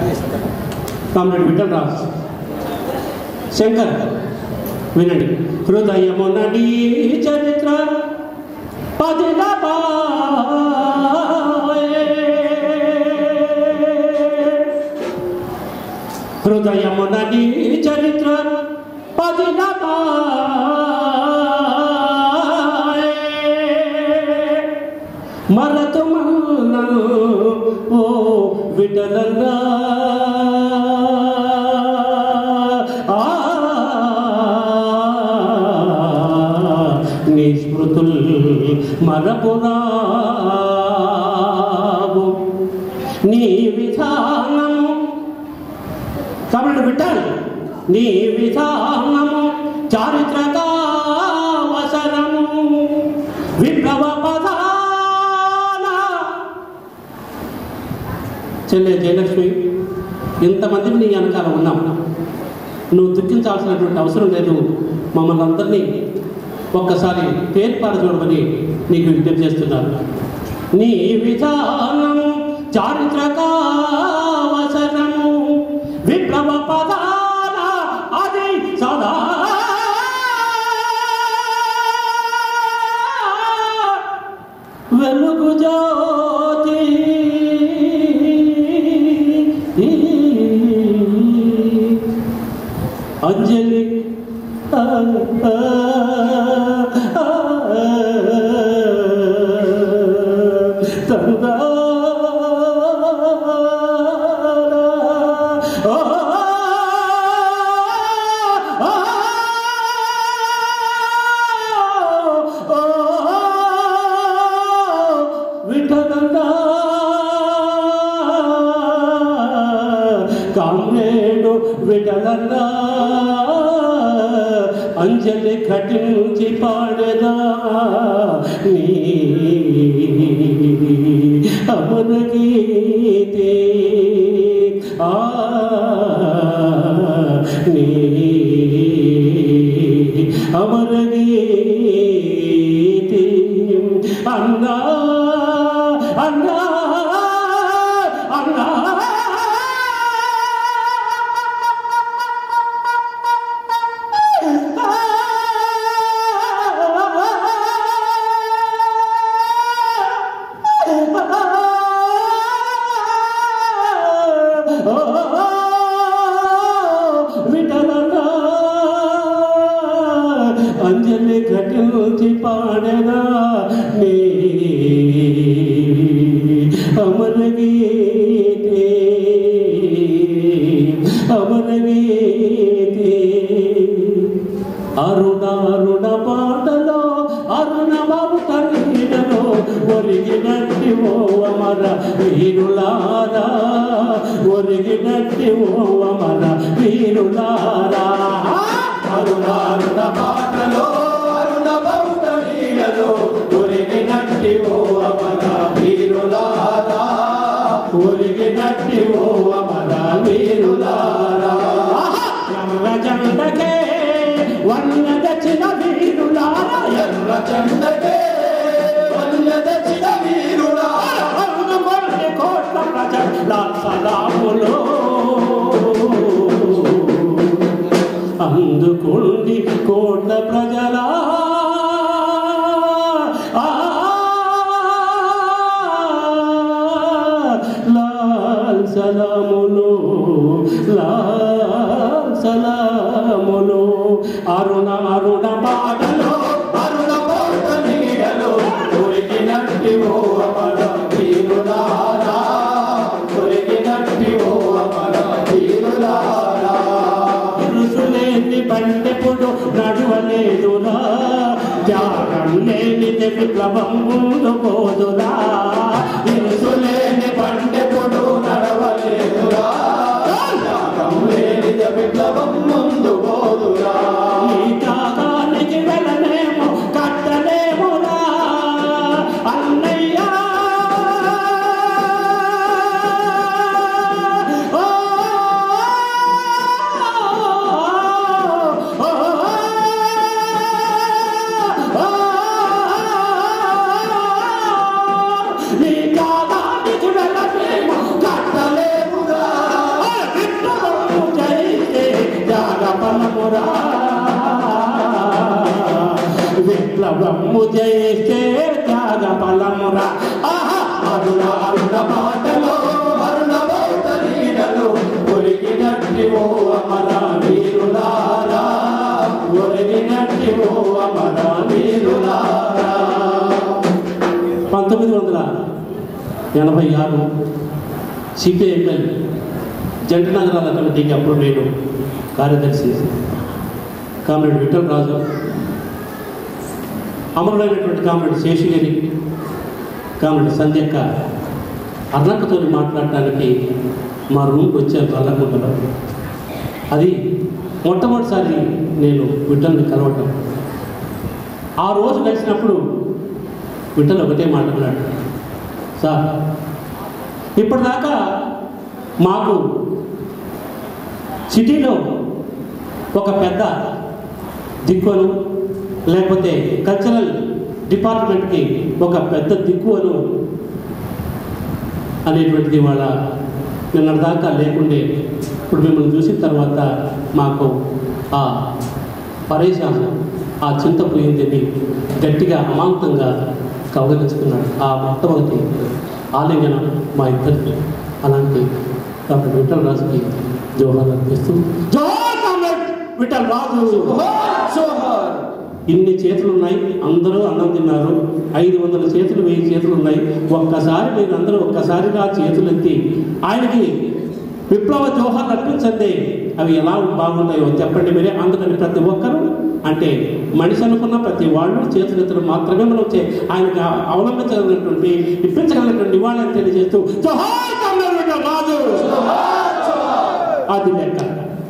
Comrade Vithal Raj Shankar వినండి హృదయమునడి చరిత్ర పదిల హృదయమునడి చరిత్ర పదిల మరతు ఓ విఠలన్నా ఆ నిస్మృతుల్ మరపురావు నీ విధానము కాబట్టి విఠల్ నీ విధానము చారిత్రకావసరము విప్లవ పదాన చెల్లె జయలక్ష్మి ఇంతమంది నీ వెనకాల ఉన్నాం నువ్వు దుఃఖించాల్సినటువంటి అవసరం లేదు మమ్మల్ని అందరినీ ఒక్కసారి పేర్పార చూడమని నీకు విజ్ఞప్తి చేస్తున్నాను నీ విధానం చారిత్రకావసరము విప్లవ పదాన అది సదా వెలుగు జ్యోతి అంజలి ఆ, ఆ, ఆ, తందానా. ఆ, ఆ, విఠలంగా కామ్రేడు విఠలంగా అంజలి ఘటించి పాడదా నీ అమర గీతే ఆ నీ అమర గీతే అన్నా అన్నా అన్నా విఠలనా అంజలి ఘటించి పాడనా నీ అమర గీతే అమర గీతే అరుణ అరుణ పాటలో అరుణ బాబు కన్నీడలో ఒరిగినట్టి ఓ అమర వీరులారా ఒరిగినట్టి ఓ అమర వీరులారా అరుణ అరుణ పాటలో అరుణ బౌద్ధ నీడలో ఒరిగినట్టి ఓ అమర వీరులారా ఒరిగినట్టి ఓ అమర వీరులారా ఎర్ర జెండకే వన్న దక్షిణ వీరులారా ఎర్ర చందకే వన్య దక్షిణ వీరులారా అరుణ మొదటి కోట్ల ప్రజల సలాములో అందుకుండి కోట్ల ప్రజల ఆ, లాల్ సలాములు లాల్ సలాములు అరుణ అరుణ పాటలో అరుణ బౌద్ధ నీడలో ఒరిగినట్టి ఓ అమర వీరులారా ఒరిగినట్టి ఓ అమర వీరులారా రుసులేని బండెప్పుడు నడువలేదురా త్యాగం లేనిది విప్లవం ముందు పోదురా ఇరుసులేని పండెప్పుడు నడవలేదురా త్యాగం లేనిద విప్లవం ముందు పోదురా ఈ త్యాగానికి వెళ్ళనేమో కట్టలేమురా అన్నయ్యా ఓ, ఓ, ఓ, ఓ, నీ త్యాగ విప్లవము చేస్తే త్యాగ ఫలమురా ఆహా అరుణ అరుణ మాటలో అరుణ భౌత నీడలు ఒరిగినట్టి ఓ అమర వీరులారా ఒరిగినట్టి ఓ అమర వీరులారా పంతొమ్మిది వందల ఎనభై ఆరు సిపిఐఎంఎల్ జంట నగరాల కమిటీకి అప్పుడు నేను కార్యదర్శి కామ్రేడ్ విఠల్ రాజు అమరుడైనటువంటి కామ్రేడ్ శేషగిరి కామ్రేడ్ సంధ్యక్క అర్ణక్కతో మాట్లాడటానికి మా రూమ్కి వచ్చారు అల్లకుంటలో అది మొట్టమొదటిసారి నేను విఠల్ని కలవటం ఆ రోజు కలిసినప్పుడు విఠల్ ఒకటే మాట అన్నాడు సార్ ఇప్పటిదాకా మాకు సిటీలో ఒక పెద్ద దిక్కువను లేకపోతే కల్చరల్ డిపార్ట్మెంట్కి ఒక పెద్ద దిక్కువను అనేటువంటిది వాళ్ళ నిన్నటిదాకా లేకుండే ఇప్పుడు మిమ్మల్ని చూసిన తర్వాత మాకు ఆ పరేషాను ఆ చింత పోయిందని గట్టిగా అమాంతంగా కవగలుచుకున్నాడు ఆ మొట్టమొదటి ఆలింగనం మా ఇద్దరికి అలాంటి డాక్టర్ విఠల్ రాజుకి జోహార్ అర్పిస్తూ జోహార్ కామ్రేడ్ విఠల్ రాజు జోహార్ ఇన్ని చేతులు ఉన్నాయి అందరూ అన్నం తిన్నారు ఐదు వందల చేతులు వెయ్యి చేతులు ఉన్నాయి ఒక్కసారి మీరు అందరూ ఒక్కసారిగా చేతులు ఎత్తి ఆయనకి విప్లవ జోహార్లు అర్పించండి అవి ఎలా బాగున్నాయో చెప్పండి మీరే అందుకని ప్రతి ఒక్కరూ అంటే మనిషి అనుకున్న ప్రతి వాళ్ళు చేతులెత్తడం మాత్రమే మనం చే ఆయనకి అవలంబించగలిగినటువంటి ఇప్పించగలిగినటువంటి నివాళులు తెలియజేస్తూ జోహార్ కామ్రేడ్ విఠల్ రాజు అది లెక్క